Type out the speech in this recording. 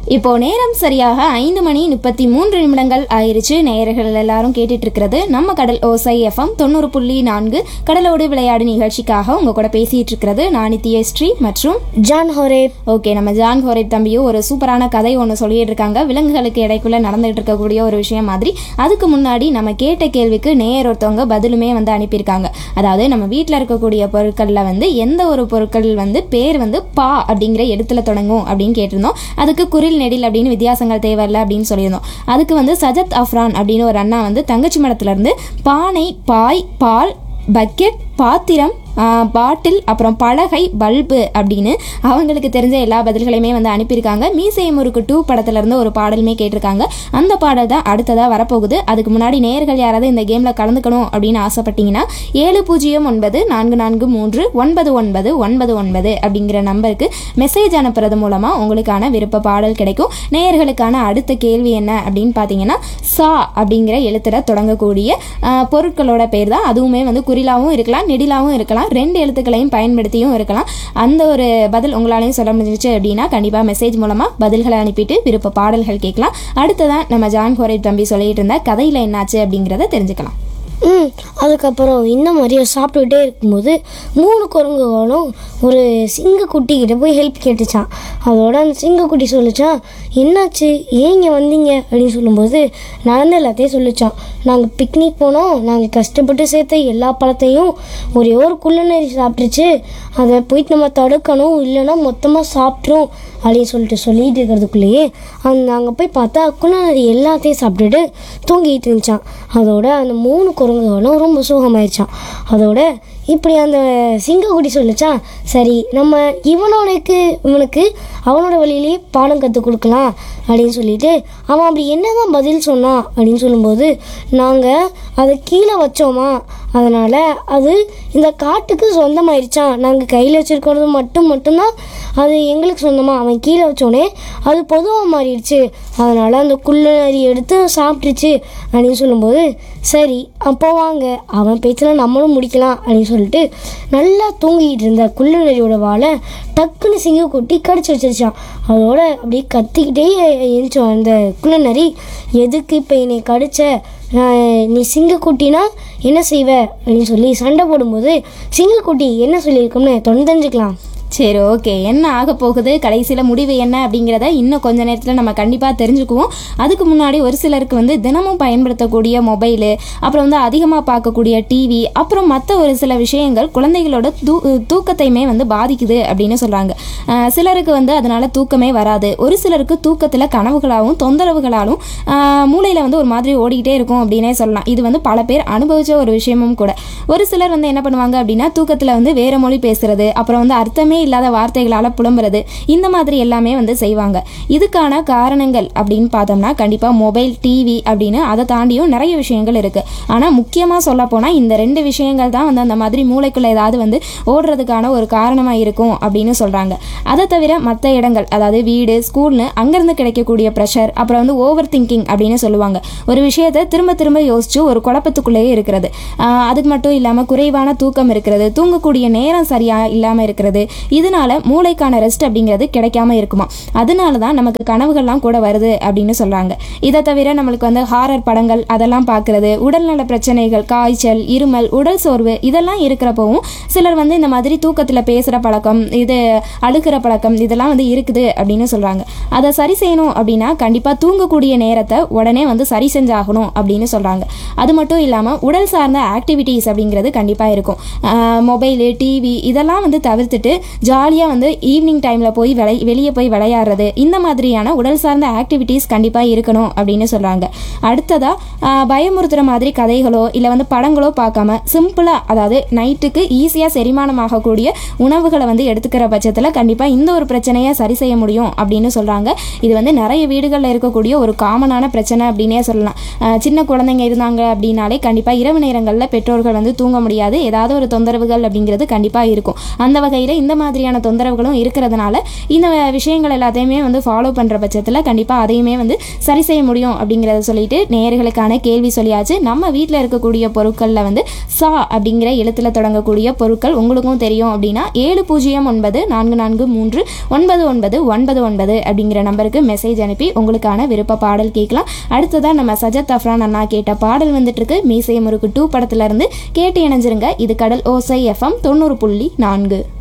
இப்போ நேரம் சரியாக ஐந்து மணி முப்பத்தி மூன்று நிமிடங்கள் ஆயிருச்சு நேயர்கள் எல்லாரும் கேட்டுட்டு இருக்கிறது நம்ம கடல் ஓசை எஃப்எம் தொண்ணூறு புள்ளி நான்கு கடலோடு விளையாடு நிகழ்ச்சிக்காக உங்க கூட பேசிட்டு இருக்கிறது நான் நித்யஸ்ரீ மற்றும் ஜான் ஹோரேப் ஓகே நம்ம ஜான் ஹோரேப் தம்பியும் ஒரு சூப்பரான கதை ஒன்று சொல்லிட்டு இருக்காங்க விலங்குகளுக்கு இடைக்குள்ள நடந்துகிட்டு இருக்கக்கூடிய ஒரு விஷயம் மாதிரி அதுக்கு முன்னாடி நம்ம கேட்ட கேள்விக்கு நேயர் ஒருத்தவங்க பதிலுமே வந்து அனுப்பியிருக்காங்க அதாவது நம்ம வீட்டில் இருக்கக்கூடிய பொருட்களில் வந்து எந்த ஒரு பொருட்கள் வந்து பேர் வந்து பா அப்படிங்கிற எழுத்துல தொடங்கும் அப்படின்னு கேட்டிருந்தோம் அதுக்கு குரில் நெடில் அப்படின்னு வித்தியாசங்கள் தேவையில்ல அப்படின்னு சொல்லியிருந்தோம் அதுக்கு வந்து சஜத் அஃப்ரான் அப்படின்னு ஒரு அண்ணா வந்து தங்கச்சி மடத்துல இருந்து பானை பாய் பால் பக்கெட் பாத்திரம் ஆ, பாட்டில் அப்புறம் பலகை பல்பு அப்படின்னு அவங்களுக்கு தெரிஞ்ச எல்லா பதில்களையுமே வந்து அனுப்பியிருக்காங்க மீசை முறுக்கு டூ படத்துல இருந்து ஒரு பாடலுமே கேட்டிருக்காங்க அந்த பாடல் தான் அடுத்ததாக வரப்போகுது அதுக்கு முன்னாடி நேயர்கள் யாராவது இந்த கேமில் கலந்துக்கணும் அப்படின்னு ஆசைப்பட்டீங்கன்னா ஏழு பூஜ்ஜியம் ஒன்பது நான்கு நான்கு மூன்று ஒன்பது ஒன்பது ஒன்பது ஒன்பது அப்படிங்கிற நம்பருக்கு மெசேஜ் அனுப்புறது மூலமாக உங்களுக்கான விருப்ப பாடல் கிடைக்கும் நேயர்களுக்கான அடுத்த கேள்வி என்ன அப்படின்னு பார்த்தீங்கன்னா சா அப்படிங்கிற எழுத்துல தொடங்கக்கூடிய ஆ, பொருட்களோட பேர் தான் அதுவுமே வந்து குறிலாவும் இருக்கலாம் நெடிலாவும் இருக்கலாம் ரெண்டு எழுத்துக்களையும் பயன்படுத்தியும் இருக்கலாம் அந்த ஒரு பதில் உங்களாலையும் சொல்ல முடிஞ்சிச்சு அப்படின்னா கண்டிப்பாக மெசேஜ் மூலமாக பதில்களை அனுப்பிட்டு விருப்ப பாடல்கள் கேட்கலாம் அடுத்ததான் நம்ம ஜான் கோரை தம்பி சொல்லிட்டு இருந்த கதையில் என்னாச்சு அப்படிங்கிறத தெரிஞ்சுக்கலாம் ம் அதுக்கப்புறம் இந்த மாதிரியே சாப்பிட்டுக்கிட்டே இருக்கும்போது மூணு குரங்குகளும் ஒரு சிங்கக்குட்டி கிட்ட போய் ஹெல்ப் கேட்டுச்சான் அதோட அந்த சிங்கக்குட்டி சொல்லிச்சான் என்னாச்சு ஏன் இங்கே வந்தீங்க அப்படின்னு சொல்லும்போது நடந்த எல்லாத்தையும் சொல்லிச்சான் நாங்கள் பிக்னிக் போனோம் நாங்கள் கஷ்டப்பட்டு சேர்த்த எல்லா பழத்தையும் ஒரே ஒரு குள்ளநெறி சாப்பிட்டுருச்சு அதை போயிட்டு நம்ம தடுக்கணும் இல்லைன்னா மொத்தமாக சாப்பிட்ரும் அப்படின்னு சொல்லிட்டு சொல்லிட்டு இருக்கிறதுக்குள்ளேயே அந்த அங்கே போய் பார்த்தா குள்ளநரி எல்லாத்தையும் சாப்பிட்டுட்டு தூங்கிட்டு இருந்துச்சான் அதோட அந்த மூணு குரங்குகளும் ரொம்ப சோகமாயிருச்சான் அதோட இப்படி அந்த சிங்கக்குட்டி சொல்லிச்சான் சரி நம்ம இவனோடக்கு இவனுக்கு அவனோட வழியிலேயே பாடம் கற்றுக் கொடுக்கலாம் அப்படின்னு சொல்லிட்டு அவன் அப்படி என்னதான் பதில் சொன்னான் அப்படின்னு சொல்லும்போது நாங்கள் அதை கீழே வச்சோமா அதனால் அது இந்த காட்டுக்கு சொந்தமாயிருச்சான் நாங்கள் கையில் வச்சுருக்கிறது மட்டும் மட்டும்தான் அது எங்களுக்கு சொந்தமா அவன் கீழே வச்சோடனே அது பொதுவாக மாறிடுச்சு அதனால் அந்த குள்ளநரி எடுத்து சாப்பிட்டுருச்சு அப்படின்னு சொல்லும்போது சரி அப்போ வாங்க அவன் பேச்சில் நம்மளும் முடிக்கலாம் அப்படின்னு சொல்லிட்டு நல்லா தூங்கிட்டு இருந்த குள்ளநரியோட வாழை டக்குன்னு சிங்கக்குட்டி கடிச்சு வச்சிருச்சான் அதோட அப்படியே கத்திக்கிட்டே எழுந்தோம் அந்த குள்ளநரி எதுக்கு இப்போ என்னை கடிச்ச நான் நீ சிங்கக்குட்டினா என்ன செய்வ அப்படின்னு சொல்லி சண்டை போடும்போது சிங்கக்குட்டி என்ன சொல்லியிருக்கோம்னு தொடர்ந்து தெரிஞ்சுக்கலாம் சரி ஓகே என்ன ஆக போகுது கடைசியில் முடிவு என்ன அப்படிங்கிறத இன்னும் கொஞ்ச நேரத்தில் நம்ம கண்டிப்பாக தெரிஞ்சுக்குவோம் அதுக்கு முன்னாடி ஒரு சிலருக்கு வந்து தினமும் பயன்படுத்தக்கூடிய மொபைலு அப்புறம் வந்து அதிகமாக பார்க்கக்கூடிய டிவி அப்புறம் மற்ற ஒரு சில விஷயங்கள் குழந்தைகளோட தூ தூக்கத்தையுமே வந்து பாதிக்குது அப்படின்னு சொல்கிறாங்க சிலருக்கு வந்து அதனால் தூக்கமே வராது ஒரு சிலருக்கு தூக்கத்தில் கனவுகளாகவும் தொந்தரவுகளாலும் மூளையில் வந்து ஒரு மாதிரி ஓடிக்கிட்டே இருக்கும் அப்படின்னே சொல்லலாம் இது வந்து பல பேர் அனுபவிச்ச ஒரு விஷயமும் கூட ஒரு சிலர் வந்து என்ன பண்ணுவாங்க அப்படின்னா தூக்கத்தில் வந்து வேற மொழி பேசுறது அப்புறம் வந்து அர்த்தமே இல்லாத வார்த்தைகளால் புலம்புறது இந்த மாதிரி எல்லாமே வந்து செய்வாங்க இதுக்கான காரணங்கள் அப்படின்னு பார்த்தோம்னா கண்டிப்பாக மொபைல் டிவி அப்படின்னு அதை தாண்டியும் நிறைய விஷயங்கள் இருக்குது ஆனால் முக்கியமாக சொல்ல போனால் இந்த ரெண்டு விஷயங்கள் தான் வந்து அந்த மாதிரி மூளைக்குள்ளே ஏதாவது வந்து ஓடுறதுக்கான ஒரு காரணமாக இருக்கும் அப்படின்னு சொல்கிறாங்க அதை தவிர மற்ற இடங்கள் அதாவது வீடு ஸ்கூல்னு அங்கேருந்து கிடைக்கக்கூடிய ப்ரெஷர் அப்புறம் வந்து ஓவர் திங்கிங் அப்படின்னு சொல்லுவாங்க ஒரு விஷயத்தை திரும்ப திரும்ப யோசிச்சு ஒரு குழப்பத்துக்குள்ளேயே இருக்கிறது ஆஹ் அதுக்கு மட்டும் இல்லாமல் குறைவான தூக்கம் இருக்கிறது தூங்கக்கூடிய நேரம் சரியாக இல்லாமல் இருக்கிறது இதனால மூளைக்கான ரெஸ்ட் அப்படிங்கிறது கிடைக்காம இருக்குமா அதனால தான் நமக்கு கனவுகள்லாம் கூட வருது அப்படின்னு சொல்கிறாங்க இதை தவிர நம்மளுக்கு வந்து ஹாரர் படங்கள் அதெல்லாம் பார்க்குறது உடல்நல பிரச்சனைகள் காய்ச்சல் இருமல் உடல் சோர்வு இதெல்லாம் இருக்கிறப்பவும் சிலர் வந்து இந்த மாதிரி தூக்கத்தில் பேசுகிற பழக்கம் இது அழுகிற பழக்கம் இதெல்லாம் வந்து இருக்குது அப்படின்னு சொல்கிறாங்க அதை சரி செய்யணும் அப்படின்னா கண்டிப்பாக தூங்கக்கூடிய நேரத்தை உடனே வந்து சரி செஞ்சாகணும் அப்படின்னு சொல்கிறாங்க அது மட்டும் இல்லாமல் உடல் சார்ந்த ஆக்டிவிட்டீஸ் அப்படிங்கிறது கண்டிப்பாக இருக்கும் மொபைலு டிவி இதெல்லாம் வந்து தவிர்த்துட்டு ஜாலியாக வந்து ஈவினிங் டைமில் போய் விளை வெளியே போய் விளையாடுறது இந்த மாதிரியான உடல் சார்ந்த ஆக்டிவிட்டீஸ் கண்டிப்பாக இருக்கணும் அப்படின்னு சொல்கிறாங்க அடுத்ததாக பயமுறுத்துகிற மாதிரி கதைகளோ இல்லை வந்து படங்களோ பார்க்காம சிம்பிளாக அதாவது நைட்டுக்கு ஈஸியாக செரிமானமாகக்கூடிய உணவுகளை வந்து எடுத்துக்கிற பட்சத்தில் கண்டிப்பாக இந்த ஒரு பிரச்சனையை சரி செய்ய முடியும் அப்படின்னு சொல்கிறாங்க இது வந்து நிறைய வீடுகளில் இருக்கக்கூடிய ஒரு காமனான பிரச்சனை அப்படின்னே சொல்லலாம் ஆஹ் சின்ன குழந்தைங்க இருந்தாங்க அப்படின்னாலே கண்டிப்பாக இரவு நேரங்களில் பெற்றோர்கள் வந்து தூங்க முடியாது ஏதாவது ஒரு தொந்தரவுகள் அப்படிங்கிறது கண்டிப்பாக இருக்கும் அந்த வகையில் இந்த மாதிரி மாதிரியான தொந்தரவுகளும் இருக்கிறதுனால இந்த விஷயங்கள் எல்லாத்தையுமே வந்து ஃபாலோ பண்ணுற பட்சத்தில் கண்டிப்பாக அதையுமே வந்து சரி செய்ய முடியும் அப்படிங்கிறத சொல்லிட்டு நேயர்களுக்கான கேள்வி சொல்லியாச்சு நம்ம வீட்டில் இருக்கக்கூடிய பொருட்களில் வந்து சா அப்படிங்கிற எழுத்தில் தொடங்கக்கூடிய பொருட்கள் உங்களுக்கும் தெரியும் அப்படின்னா ஏழு பூஜ்ஜியம் ஒன்பது நான்கு நான்கு மூன்று ஒன்பது ஒன்பது ஒன்பது ஒன்பது அப்படிங்கிற நம்பருக்கு மெசேஜ் அனுப்பி உங்களுக்கான விருப்ப பாடல் கேட்கலாம் அடுத்ததாக நம்ம சஜத் அஃப்ரான் அண்ணா கேட்ட பாடல் வந்துட்டு இருக்கு மீசை முறுக்கு டூ படத்துல இருந்து கேட்டு இணைஞ்சிருங்க இது கடல் ஓசை எஃப்எம் தொண்ணூறு புள்ளி நான்கு